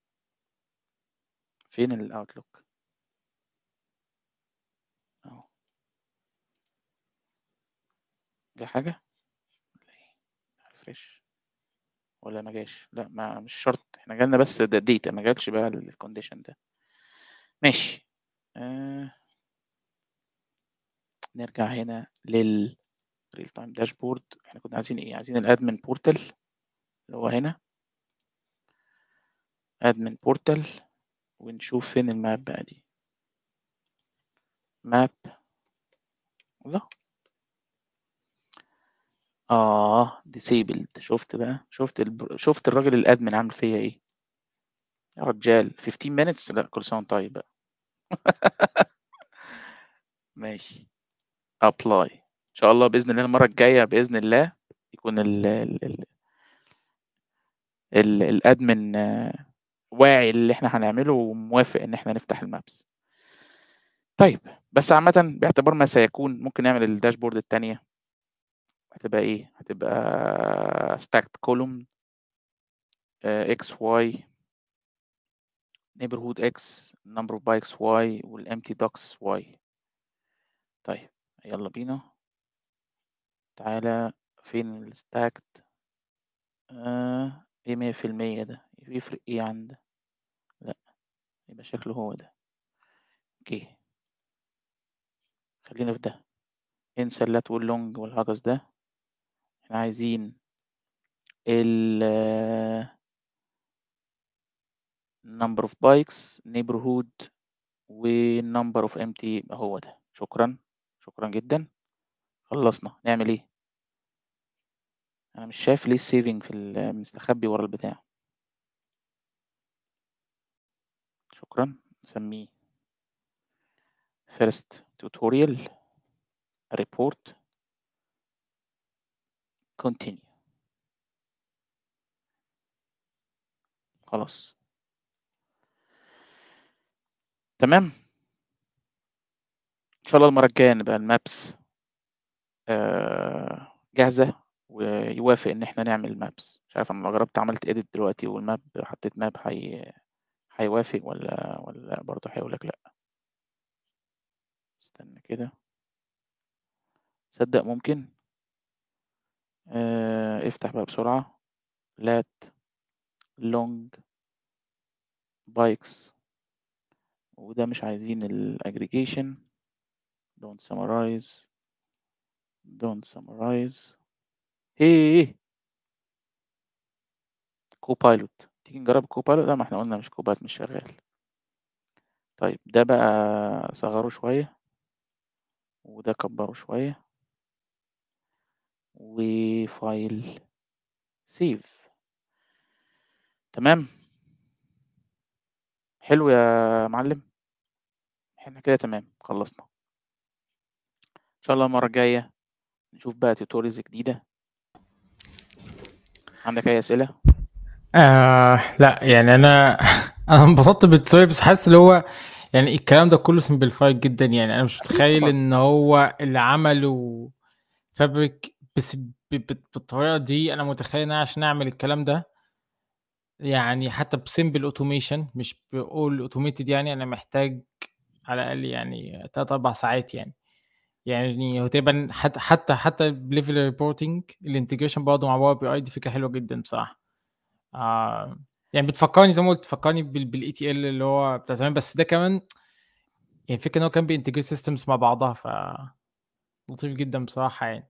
فين الاوتلوك اهو جه حاجه ولا ايه ريفريش ولا ما جاش لا ما مش شرط احنا جالنا بس ده الداتا ما جاتش بقى الكونديشن ده ماشي آه. نرجع هنا لل ريل تايم داشبورد احنا كنا عايزين ايه عايزين الادمن بورتال اللي هو هنا ادمن بورتال ونشوف فين الماب بقى دي ماب الله اه disabled شفت بقى شفت الب... شفت الراجل الادمن عامل فيا ايه يا رجال 15 minutes لا كل سنه وانت طيب بقى ماشي apply ان شاء الله باذن الله المره الجايه باذن الله يكون ال ال ال ال الادمن آه، واعي اللي احنا هنعمله وموافق ان احنا نفتح المابس طيب بس عامة باعتبار ما سيكون ممكن نعمل الداشبورد التانية هتبقى ايه هتبقى stacked column آه، x y neighborhood x number of bikes y والempty docks y طيب يلا بينا تعالى فين الستاكد آه ايه مية في المية ده يفرق ايه عن ده لا يبقى شكله هو ده اوكي خلينا في ده انسى اللات واللونج والهجس ده احنا عايزين ال number of bikes neighborhood و number of empty يبقى هو ده شكرا شكرا جدا خلصنا نعمل ايه انا مش شايف ليه السيفنج في ال- مستخبي ورا البتاع شكرا نسميه first tutorial report continue خلاص تمام ان شاء الله المره الجايه نبقى المابس آه، جاهزه ويوافق ان احنا نعمل مابس مش عارف انا لو جربت عملت اديت دلوقتي والماب حطيت ماب هي هيوافق ولا ولا برضه هيقول لك لا استنى كده صدق ممكن آه، افتح بقى بسرعه لات لونج بايكس وده مش عايزين الاجريجيشن don't summarize don't summarize ايه كوبايلوت تيجي نجرب كوبايلوت لا ما احنا قلنا مش كوبايلوت مش شغال طيب ده بقى صغره شوية وده كبره شوية وفايل سيف تمام حلو يا معلم احنا كده تمام خلصنا ان شاء الله المرة الجاية نشوف بقى توتوريالز جديدة عندك اي اسئلة آه لا يعني انا انا انبسطت بالتوتوريال بس حاسس اللي هو يعني الكلام ده كله سمبليفايد جدا يعني انا مش متخيل طبعاً. ان هو اللي عمله فابريك بس ب- ب- بالطريقه دي انا متخيل ان أنا عشان اعمل الكلام ده يعني حتى بسمبل اوتوميشن مش بقول اوتوميتد يعني انا محتاج على الاقل يعني تلات اربع ساعات يعني يعني هو تقريبا حتى حتى حتى بليفل ريبورتنج الانتجريشن برضه مع باور بي اي دي فكره حلوه جدا بصراحه آه يعني بتفكرني زي ما قلت تفكرني بالاي تي ال اللي هو بتاع زمان بس ده كمان يعني الفكره ان هو كان بينتجريت سيستمز مع بعضها ف لطيف جدا بصراحه يعني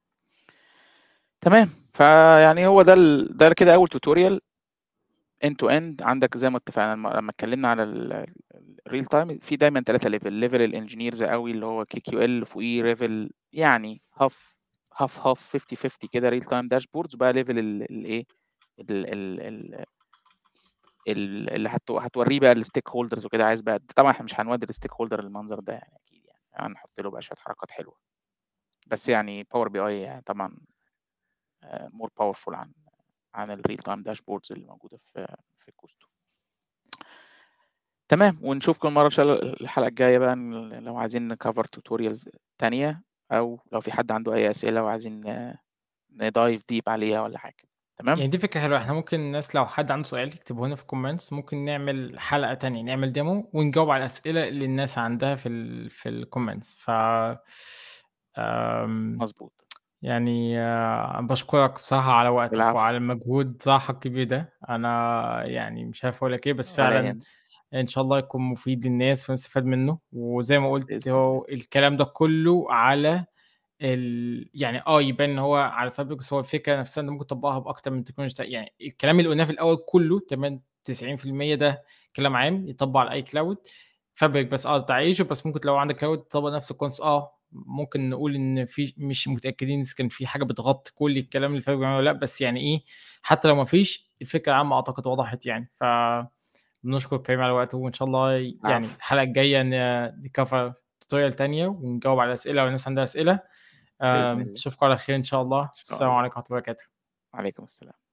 تمام فيعني هو ده ال... ده كده اول توتوريال end to end عندك زي ما اتفقنا لما لما اتكلمنا على الريل تايم في دايما ثلاثه ليفل ليفل الانجينيرز قوي اللي هو كي كيو ال فوقيه ليفل يعني هاف هاف هاف 50 50 كده ريل تايم داشبوردز بقى ليفل الايه اللي هتو- هتوريه بقى الستيك هولدرز وكده عايز بقى طبعا احنا مش هنودي الستيك هولدر المنظر ده يعني اكيد يعني هنحط له بقى شويه حركات حلوه بس يعني باور بي اي يعني طبعا مور باورفول عن عن الريل تايم داشبوردز اللي موجوده في في كوستو تمام ونشوفكم المره ان شاء الله الحلقه الجايه بقى ن- لو عايزين نكفر توتوريالز تانية او لو في حد عنده اي اسئله وعايزين ندايف ديب عليها ولا حاجه تمام يعني دي فكره حلوه احنا ممكن الناس لو حد عنده سؤال يكتبه لنا في الكومنتس ممكن نعمل حلقه تانية نعمل ديمو ونجاوب على الاسئله اللي الناس عندها في ال في الكومنتس ف آم، مظبوط يعني آه، بشكرك بصراحة على وقتك العفو. وعلى المجهود صراحة الكبير ده أنا يعني مش عارف أقول لك إيه بس ولا فعلا يهمك. إن شاء الله يكون مفيد للناس ونستفاد منه وزي ما قلت بإذن هو الكلام ده كله على ال... يعني اه يبان ان هو على فابريك بس هو الفكره نفسها انت ممكن تطبقها باكتر من تكنولوجيا يعني الكلام اللي قلناه في الاول كله تمام 90% ده كلام عام يطبّق على أي cloud fabric بس آه بتاع Azure بس ممكن لو عندك cloud تطبّق نفس الconcept آه، ممكن نقول إن في مش متأكدين إذا كان في حاجة بتغطي كل الكلام اللي fabric بيعمله والّا لأ، بس يعني إيه، حتى لو ما فيش الفكرة العامة أعتقد وضحت يعني، ف بنشكر كريم على وقته وإن شاء الله يعني العفو. الحلقة الجاية ن نcover tutorial تانية ونجاوب على أسئلة لو الناس عندها أسئلة، بإذن آمم، الله. أشوفكم على خير إن شاء الله، إن شاء السلام الله. عليكم ورحمة الله وبركاته. وعليكم السلام.